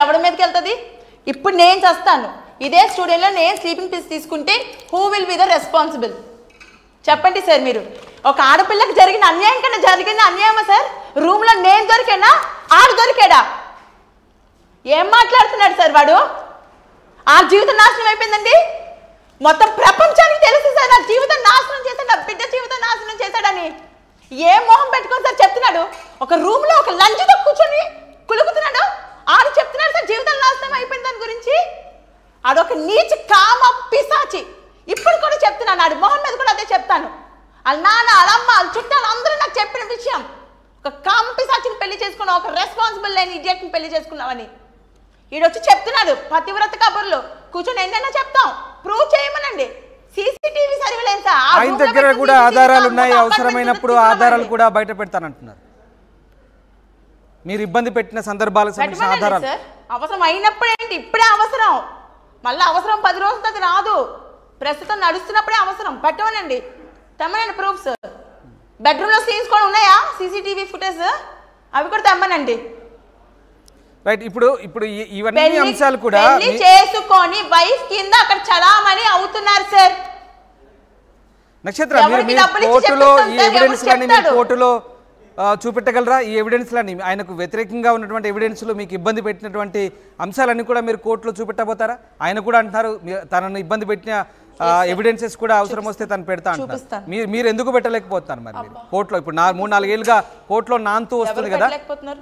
ఎవరి మీదకి వెళ్తుంది ఇప్పుడు నేను చేస్తాను ఇదే స్టూడియోలో నేను స్లీపింగ్ పిల్స్ తీసుకుంటే who will be the responsible చెప్పండి సార్ మీరు ఒక ఆడపిల్లకి జరిగిన అన్యాయం కన్నా జరిగిన అన్యాయమా సార్ రూమ్లో నేను దొరికానా ఆడు దొరికాడా ఏం మాట్లాడుతున్నాడు సార్ వాడు ఆ జీవితం నాశనం అయిపోయిందండి మొత్తం ప్రపంచానికి తెలుసు సార్ నా జీవితం నాశనం చేశాడు నా బిడ్డ జీవితం నాశనం చేశాడని ఏం మొహం పెట్టుకొని సార్ చెప్తున్నాడు ఒక రూమ్ లో ఒక లంచ్తో కూర్చొని కులుకుతున్నాడు ఆడు చెప్తున్నాడు సార్ జీవితం నాశనం అయిపోయింది దాని గురించి ఆడొక నీచ కామ పిశాచి ఇప్పుడు కూడా చెప్తున్నాను ఆడి మొహం మీద కూడా అదే చెప్తాను వాళ్ళ నాన్న వాళ్ళ అమ్మ వాళ్ళ చుట్టాలు అందరూ నాకు చెప్పిన విషయం ఒక కామ పిశాచిని పెళ్లి చేసుకున్నావు ఒక రెస్పాన్సిబుల్ లేని ఇడియట్ని పెళ్లి చేసుకున్నావని ఈడొచ్చి చెప్తున్నాడు పతివ్రత కబుర్లు కూర్చొని ఎన్నైనా చెప్తాం ప్రూవ్ చేయమనండి సీసీటీవీ సర్వేలెన్స్ ఆయన దగ్గర కూడా ఆధారాలు ఉన్నాయి అవసరమైనప్పుడు ఆధారాలు కూడా బయట పెడతానంటున్నారు మీరు ఇబ్బంది పెట్టిన సందర్భాలకు సంబంధించిన పెట్టమనండి ఆధారాలు సార్ అవసరం అయినప్పుడు ఏంటి ఇప్పుడే అవసరం మళ్ళీ అవసరం పది రోజులు అది రాదు ప్రస్తుతం నడుస్తున్నప్పుడే అవసరం పెట్టమనండి తెమ్మనండి ప్రూఫ్స్ బెడ్రూమ్లో సీన్స్ కూడా ఉన్నాయా సీసీటీవీ ఫుటేజ్ అవి కూడా తెమ్మనండి రైట్ ఇప్పుడు ఇప్పుడు ఈ- ఇవన్నీ పెళ్లి అంశాలు కూడా పెళ్లి మీ- చేసుకొని వైఫ్ కింద అక్కడ చలామణి అవుతున్నారు సార్ నక్షత్ర మీరు ఎవరికి మీరు డబ్బులు ఇచ్చి కోర్టులో ఈ చెప్పిస్తాను సార్? ఎవిడెన్స్ ఎవరు లని మీరు చెప్తాడు? కోర్టులో ఆ, చూపెట్టగలరా ఈ ఎవిడెన్స్ లని ఆయనకు వ్యతిరేకంగా ఉన్నటువంటి ఎవిడెన్స్లు మీకు ఇబ్బంది పెట్టినటువంటి అంశాలన్నీ కూడా మీరు కోర్టులో చూపెట్టబోతారా ఆయన కూడా అంటున్నారు మీ- తనను ఇబ్బంది పెట్టిన ఎవిడెన్సెస్ కూడా అవసరం వస్తే తను పెడతా అంటున్నారు చూపిస్తాను. మీరు మీరు ఎందుకు పెట్టలేకపోతున్నారు మరి మీరు కోర్టులో ఇప్పుడు నా మూడు నాలుగేళ్ళుగా కోర్టులో నాంతూ ఎవరు వస్తుంది కదా పెట్టలేకపోతున్నారు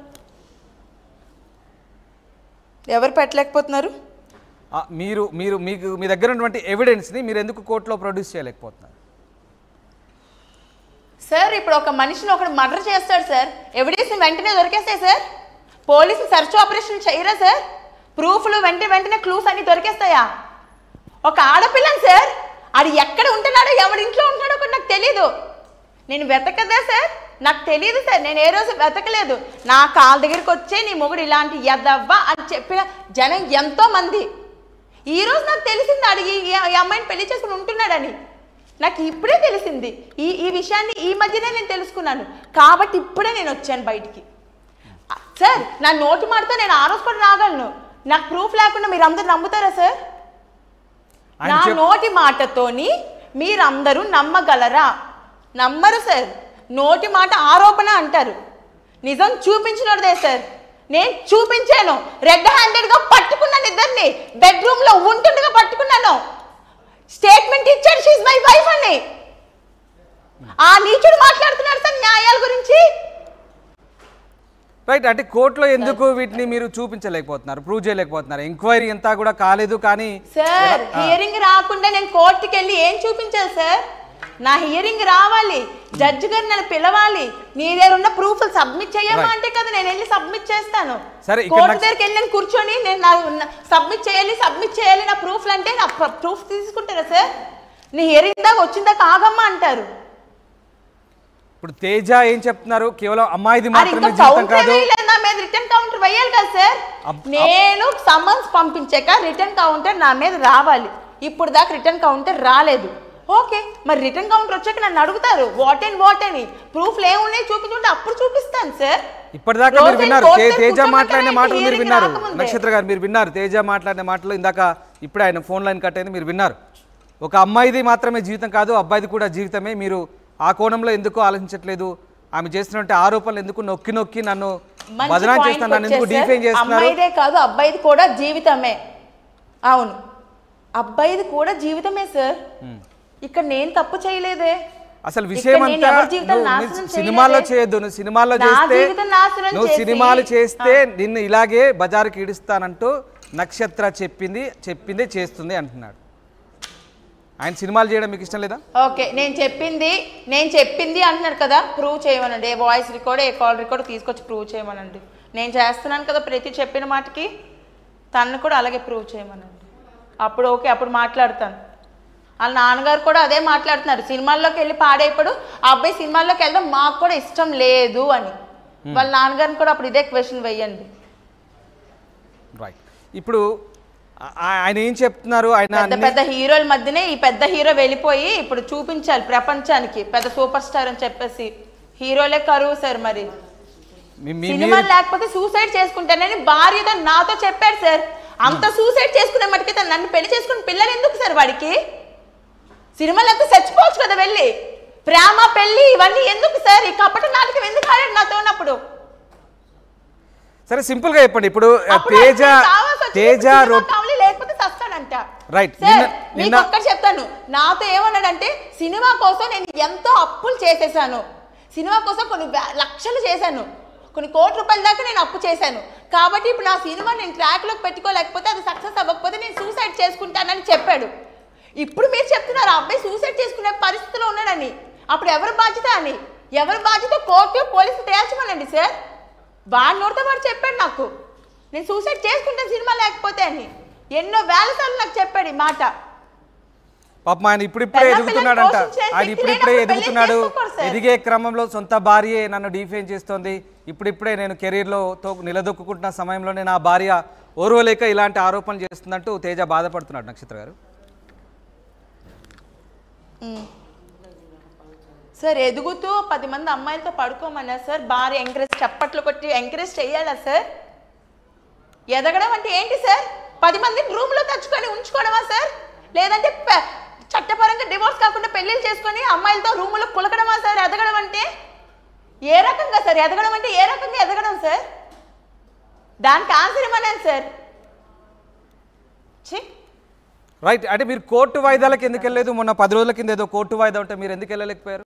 ఎవరు పెట్టలేకపోతున్నారు ఆ, మీరు మీరు మీకు మీ దగ్గర ఉన్నటువంటి ఎవిడెన్స్ని మీరు ఎందుకు కోర్టులో ప్రొడ్యూస్ చేయలేకపోతున్నారు సార్ ఇప్పుడు ఒక మనిషిని ఒకడు మర్డర్ చేస్తాడు సార్ ఎవిడెన్స్ వెంటనే దొరికేస్తాయి సార్ పోలీసులు సెర్చ్ ఆపరేషన్ చేయరా సార్ ప్రూఫ్లు వెంటనే వెంటనే క్లూస్ అన్ని దొరికేస్తాయా ఒక ఆడపిల్లని సార్ అది ఎక్కడ ఉంటున్నాడో ఎవడి ఇంట్లో ఉంటున్నాడో కూడా నాకు తెలీదు నేను వెతకదా సార్ నాకు తెలియదు సార్ నేను ఏ రోజు వెతకలేదు నా కాళ్ళ దగ్గరికి వచ్చే నీ మొగుడు ఇలాంటి ఎదవ్వ అని చెప్పిన జనం ఎంతో మంది ఈ రోజు నాకు తెలిసింది అడిగి ఈ ఈ అమ్మాయిని పెళ్లి చేసుకుని ఉంటున్నాడని నాకు ఇప్పుడే తెలిసింది ఈ ఈ విషయాన్ని ఈ మధ్యనే నేను తెలుసుకున్నాను కాబట్టి ఇప్పుడే నేను వచ్చాను బయటికి సార్ నా నోటి మాటతో నేను ఆ రోజు కూడా రాగలను నాకు ప్రూఫ్ లేకుండా మీరు అందరు నమ్ముతారా సార్ ఆయన నా చెప్- నోటి మాటతోని మీరందరూ నమ్మగలరా నమ్మరు సార్ నోటి మాట ఆరోపణ అంటారు నిజం చూపించినదే సార్ నేను చూపించాను రెడ్ హ్యాండెడ్ గా పట్టుకున్నాను ఇద్దరిని బెడ్రూమ్ లో ఉంటుండగా పట్టుకున్నాను స్టేట్మెంట్ ఇచ్చాడు షీజ్ మై వైఫ్ అని ఆ నీచుడు మాట్లాడుతున్నాడు సార్ న్యాయాల గురించి రైట్ అంటే కోర్టులో ఎందుకు వీటిని మీరు చూపించలేకపోతున్నారు ప్రూవ్ చేయలేకపోతున్నారు ఎంక్వైరీ అంతా కూడా కాలేదు కానీ సార్ హియరింగ్ రాకుండా నేను కోర్టుకి వెళ్ళి ఏం చూపించాలి సార్ నా హియరింగ్ రావాలి జడ్జి గారు నన్ను పిలవాలి నీ దగ్గర ఉన్న ప్రూఫ్ సబ్మిట్ చేయమా Right. అంటే కదా నేను వెళ్ళి సబ్మిట్ చేస్తాను సరే, ఇక్కడ కోర్టు నాకు- దగ్గరికి వెళ్ళి నేను కూర్చొని నేను నా సబ్మిట్ చేయాలి సబ్మిట్ చేయాలి నా ప్రూఫ్లు అంటే నా ప్రూఫ్ తీసుకుంటారా సార్ నీ హియరింగ్ దాకా వచ్చిన దాకా ఆగమ్మా అంటారు ఇప్పుడు తేజ ఏం చెప్తున్నారు కేవలం అమ్మాయిది అది మాత్రమే ఇంకా జీవితం కౌంటర్ కాదు వేయలేదు నా మీద రిటర్న్ కౌంటర్ వేయాలి కదా సార్ అబ్- నేను సమన్స్ పంపించాక రిటర్న్ కౌంటర్ నా మీద రావాలి ఇప్పుడు దాకా రిటర్న్ కౌంటర్ రాలేదు ఓకే మరి రిటర్న్ కౌంటర్ వచ్చాక నన్ను అడుగుతారు వాట్ అండ్ వాట్ అని ప్రూఫ్లు ఏమున్నాయి చూపించుంటే అప్పుడు చూపిస్తాను సార్ ఇప్పటిదాకా రోజు మీరు విన్నారు కోర్టు తే- దగ్గర తేజ కూర్చోమంటే మాట్లాడిన మాటలు మీరు hearing విన్నారు రాకముందే. నక్షత్ర గారు మీరు విన్నారు తేజ మాట్లాడిన మాటలు ఇందాక ఇప్పుడే ఆయన ఫోన్ లైన్ కట్ అయింది మీరు విన్నారు ఒక అమ్మాయిది మాత్రమే జీవితం కాదు అబ్బాయిది కూడా జీవితమే మీరు ఆ కోణంలో ఎందుకు ఆలోచించట్లేదు ఆమె చేస్తున్నటువంటి ఆరోపణలు ఎందుకు నొక్కి నొక్కి నన్ను మంచి బదనాం point చేస్తున్నారు నన్ను ఎందుకు వచ్చేసి డిఫైన్ చేస్తున్నారు అమ్మాయిదే కాదు అబ్బాయిది కూడా జీవితమే అవును అబ్బాయిది కూడా జీవితమే సార్ ఇక్కడ నేను తప్పు చేయలేదే అసలు ఇక్కడ విషయం నేను అంతా ఎవరి జీవితాలు నువ్వు నాశనం నీ సినిమాల్లో చేయలేదే. చేయొద్దు నువ్వు సినిమాల్లో నా చేస్తే జీవితం నాశనం నువ్వు చేసి- సినిమాలు చేస్తే నిన్ను ఇలాగే బజారుకి ఈడుస్తానంటూ నక్షత్ర చెప్పింది చెప్పిందే చేస్తుంది అంటున్నాడు ఆయన సినిమాలు చేయడం మీకు ఇష్టం లేదా ఓకే నేను చెప్పింది నేను చెప్పింది అంటున్నాడు కదా ప్రూవ్ చేయమనండి ఏ వాయిస్ రికార్డ్ ఏ కాల్ రికార్డ్ తీసుకొచ్చి ప్రూవ్ చేయమనండి నేను చేస్తున్నాను కదా ప్రతి చెప్పిన మాటకి తను కూడా అలాగే ప్రూవ్ చేయమనండి అప్పుడు ఓకే అప్పుడు మాట్లాడతాను వాళ్ళ నాన్నగారు కూడా అదే మాట్లాడుతున్నారు సినిమాల్లోకి వెళ్ళి పాడైపోడు ఆ అబ్బాయి సినిమాల్లోకి వెళ్దాం మాకు కూడా ఇష్టం లేదు అని వాళ్ళ నాన్నగారిని కూడా అప్పుడు ఇదే క్వశ్చన్ వేయండి రైట్ ఇప్పుడు ఆ- ఆయన ఏం చెప్తున్నారు ఆయన పెద్ద అన్ని- పెద్ద హీరోల మధ్యనే ఈ పెద్ద హీరో వెళ్ళిపోయి ఇప్పుడు చూపించాలి ప్రపంచానికి పెద్ద సూపర్ స్టార్ అని చెప్పేసి హీరోలే కరువు సార్ మరి మీ- మీ- సినిమా మీరు- లేకపోతే సూసైడ్ చేసుకుంటానని భార్యతో నాతో చెప్పాడు సార్ అంత సూసైడ్ చేసుకునే మటుకి తను నన్ను పెళ్లి చేసుకుని పిల్లలు ఎందుకు సార్ వాడికి సినిమా లేకపోతే చచ్చిపోవచ్చు కదా వెళ్ళి ప్రేమ పెళ్లి ఇవన్నీ ఎందుకు సార్ ఈ కపట నాటకం ఎందుకు ఆడాడు నాతో ఉన్నప్పుడు సరే సింపుల్ గా చెప్పండి ఇప్పుడు ఆ, అప్పుడు తేజ అతనికి కావాల్సి వచ్చింది, తేజ సినిమా రో కావాలి లేకపోతే చస్తాడంట Right. సార్, నిన్న- మీకు నిన్న- ఒక్కటి చెప్తాను నాతో ఏమన్నాడంటే సినిమా కోసం నేను ఎంతో అప్పులు చేసేసాను సినిమా కోసం కొన్ని వే- లక్షలు చేశాను కొన్ని కోట్ల రూపాయల దాకా నేను అప్పు చేశాను కాబట్టి ఇప్పుడు నా సినిమా నేను ట్రాక్లోకి పెట్టుకోలేకపోతే అది సక్సెస్ అవ్వకపోతే నేను సూసైడ్ చేసుకుంటానని చెప్పాడు ఇప్పుడు మీరు చెప్తున్నారు ఆ అబ్బాయి సూసైడ్ చేసుకునే పరిస్థితిలో ఉన్నాడని అప్పుడు ఎవరు బాధ్యత అని ఎవరు బాధ్యత కోర్టు పోలీసులు తేల్చమనండి సార్ వాడి నోటితో వాడు చెప్పాడు నాకు నేను సూసైడ్ చేసుకుంటాను సినిమా లేకపోతే అని ఎన్నో వేల సార్లు నాకు చెప్పాడు ఈ మాట పాపం ఆయన ఇప్పుడిప్పుడే పెద్ద ఎదుగుతున్నాడంట పిల్లల్ని పోషించే ఆయన శక్తి ఇప్పుడిప్పుడే లేనప్పుడు పెళ్లి ఎదుగుతున్నాడు చేసుకోకూడదు సార్. ఎదిగే క్రమంలో సొంత భార్యే నన్ను డిఫైన్ చేస్తోంది ఇప్పుడిప్పుడే నేను కెరీర్లో తో నిలదొక్కుంటున్న సమయంలోనే నా భార్య ఓర్వలేక ఇలాంటి ఆరోపణలు చేస్తుందంటూ తేజ బాధపడుతున్నాడు నక్షత్ర గారు సార్ ఎదుగుతూ పది మంది అమ్మాయిలతో పడుకోమన్నా సార్ భార్య ఎంకరేజ్ చప్పట్లు కొట్టి ఎంకరేజ్ చేయాలా సార్ ఎదగడం అంటే ఏంటి సార్ పది మందిని రూమ్లో తెచ్చుకొని ఉంచుకోవడమా సార్ లేదంటే ప- చట్టపరంగా డివోర్స్ కాకుండా పెళ్ళిళ్ళు చేసుకొని అమ్మాయిలతో రూములో కులకడమా సార్ ఎదగడం అంటే ఏ రకంగా సార్ ఎదగడం అంటే ఏ రకంగా ఎదగడం సార్ దానికి ఆన్సర్ ఇవ్వలేను సార్ ఛీ రైట్ అంటే మీరు కోర్టు వాయిదాలకు ఎందుకు వెళ్ళలేదు మొన్న పది రోజుల కింద ఏదో కోర్టు వాయిదా ఉంటే మీరు ఎందుకు వెళ్ళలేకపోయారు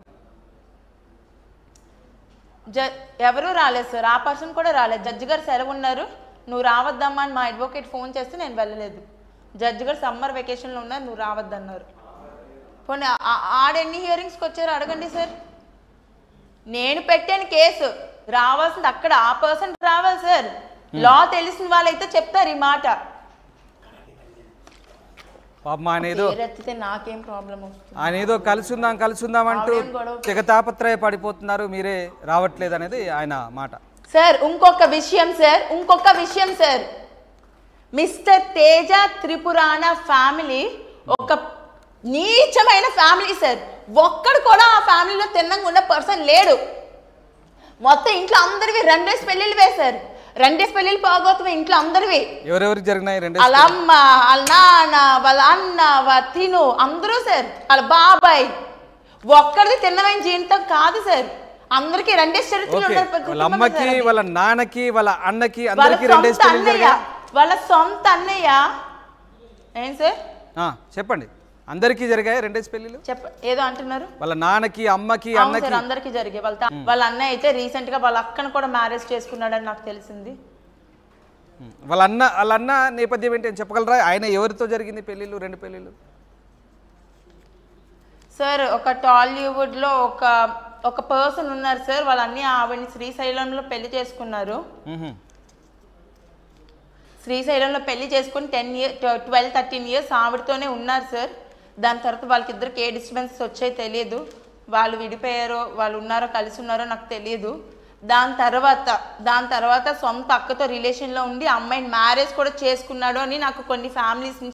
జ ఎవరూ రాలేదు సార్ ఆ పర్సన్ కూడా రాలేదు జడ్జి గారు సెలవు ఉన్నారు నువ్వు రావద్దమ్మా అని మా అడ్వకేట్ ఫోన్ చేస్తే నేను వెళ్ళలేదు జడ్జి గారు సమ్మర్ వెకేషన్లో ఉన్నారు నువ్వు రావద్దన్నారు పోనీ ఆ- ఆడెన్ని హియరింగ్స్కి వచ్చారో అడగండి సార్ నేను పెట్టాను కేసు రావాల్సింది అక్కడ ఆ పర్సన్ రావాలి సార్ లా తెలిసిన వాళ్ళైతే చెప్తారు ఈ మాట పాపం ఆయన ఏదో పేరెత్తితే నాకేం ప్రాబ్లం వస్తుంది ఆయన ఏదో కలిసి ఉందాం కలిసి ఉందాం అంటూ ఆవిడేం గొడవ తెగ తాపత్రయ పడిపోతున్నారు మీరే రావట్లేదు అనేది ఆయన మాట సార్ ఇంకొక విషయం సార్ ఇంకొక విషయం sir mister Teja Tripurana family ఒక నీచమైన ఫ్యామిలీ సార్ ఒక్కడు కూడా ఆ ఫ్యామిలీలో తిన్నంగా ఉన్న పర్సన్ లేడు మొత్తం ఇంట్లో అందరివి రెండేసి పెళ్ళిళ్ళు వేశారు రెండేసి పెళ్ళిళ్ళు పోగొత్తుమే ఇంట్లో అందరివి ఎవరెవరికి జరిగినాయి రెండు వాళ్ళ అమ్మ వాళ్ళ నాన్న వాళ్ళ అన్న వాళ్ళ తిను అందరూ సార్ వాళ్ళ బాబాయ్ ఒక్కడిది తిన్నమైన జీవితం కాదు సార్ అందరికి రెండేసి చరిత్రలు ఓకే ఉన్నారు వాళ్ళ కుటుంబం అమ్మకి సార్ అది. వాళ్ళ నాన్నకి వాళ్ళ అన్నకి వాళ్ళ అందరికి రెండేసి సొంత పెళ్లి అన్నయ్య వాళ్ళ సొంత అన్నయ్య ఏం సార్ చెప్పండి అందరికీ జరిగాయి రెండేసి పెళ్ళిళ్ళు చెప్ప ఏదో అంటున్నారు వాళ్ళ నాన్నకి అమ్మకి అవును అన్నకి సార్ అందరికీ జరిగాయి వాళ్ళ తా- వాళ్ళ అన్నయ్య అయితే రీసెంట్ గా వాళ్ళ అక్కను కూడా మ్యారేజ్ చేసుకున్నాడని నాకు తెలిసింది ఉం. వాళ్ళ అన్న వాళ్ళ అన్న నేపథ్యం ఏంటి అని చెప్పగలరా ఆయన ఎవరితో జరిగింది పెళ్ళిళ్ళు రెండు పెళ్ళిళ్ళు సార్ ఒక టాలీవుడ్ లో ఒక ఒక పర్సన్ ఉన్నారు సార్ వాళ్ళ అన్నయ్య ఆవిడని శ్రీశైలంలో పెళ్లి చేసుకున్నారు మ్హూ. శ్రీశైలంలో పెళ్లి చేసుకుని ten year twelve thirteen years ఆవిడతోనే ఉన్నారు సార్ దాని తర్వాత వాళ్ళకిద్దరికి ఏ డిస్టర్బెన్సెస్ వచ్చాయో తెలియదు వాళ్ళు విడిపోయారో వాళ్ళు ఉన్నారో కలిసి ఉన్నారో నాకు తెలియదు దాని తర్వాత దాని తర్వాత సొంత అక్కతో రిలేషన్లో ఉండి అమ్మాయిని మ్యారేజ్ కూడా చేసుకున్నాడు అని నాకు కొన్ని ఫ్యామిలీస్ నుంచి